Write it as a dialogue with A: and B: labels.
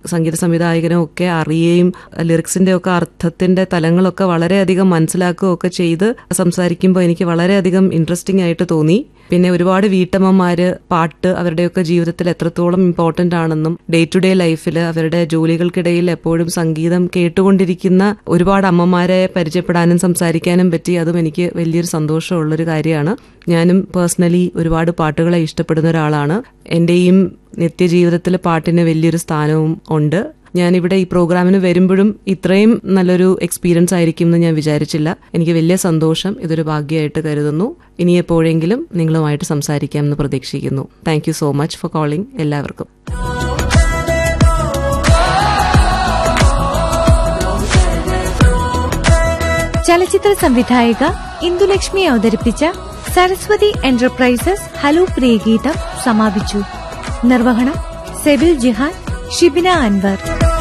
A: സംഗീത സംവിധായകനും ഒക്കെ അറിയുകയും ലിറിക്സിന്റെ ഒക്കെ അർത്ഥത്തിന്റെ തലങ്ങളൊക്കെ വളരെയധികം മനസ്സിലാക്കുകയും ഒക്കെ ചെയ്ത് സംസാരിക്കുമ്പോൾ എനിക്ക് വളരെയധികം ഇൻട്രസ്റ്റിംഗ് ആയിട്ട് തോന്നി പിന്നെ ഒരുപാട് വീട്ടമ്മമാര് പാട്ട് അവരുടെയൊക്കെ ജീവിതത്തിൽ എത്രത്തോളം ഇമ്പോർട്ടന്റ് ആണെന്നും ഡേ ടു ഡേ ലൈഫിൽ അവരുടെ ജോലികൾക്കിടയിൽ എപ്പോഴും സംഗീതം കേട്ടുകൊണ്ടിരിക്കുന്ന ഒരുപാട് അമ്മമാരെ പരിചയപ്പെടാനും സംസാരിക്കാനും പറ്റി അതും എനിക്ക് വലിയൊരു സന്തോഷമുള്ളൊരു കാര്യമാണ് ഞാനും പേഴ്സണലി ഒരുപാട് പാട്ടുകളെ ഇഷ്ടപ്പെടുന്ന ഒരാളാണ് എന്റെയും നിത്യജീവിതത്തിൽ പാട്ടിന് വലിയൊരു സ്ഥാനവും ഉണ്ട് ഞാനിവിടെ ഈ പ്രോഗ്രാമിന് വരുമ്പോഴും ഇത്രയും നല്ലൊരു എക്സ്പീരിയൻസ് ആയിരിക്കും എന്ന് ഞാൻ വിചാരിച്ചില്ല എനിക്ക് വലിയ സന്തോഷം ഇതൊരു ഭാഗ്യമായിട്ട് കരുതുന്നു ഇനി എപ്പോഴെങ്കിലും നിങ്ങളുമായിട്ട് സംസാരിക്കാമെന്ന് പ്രതീക്ഷിക്കുന്നു thank you so much for calling എല്ലാവർക്കും
B: ചലച്ചിത്ര സംവിധായിക ഇന്ദുലക്ഷ്മി അവതരിപ്പിച്ച സരസ്വതി എന്റർപ്രൈസസ് ഹലോ പ്രിയഗീതം സമാപിച്ചു നിർവഹണം സെബിൽ ജിഹാൻ ഷിബിന അൻവർ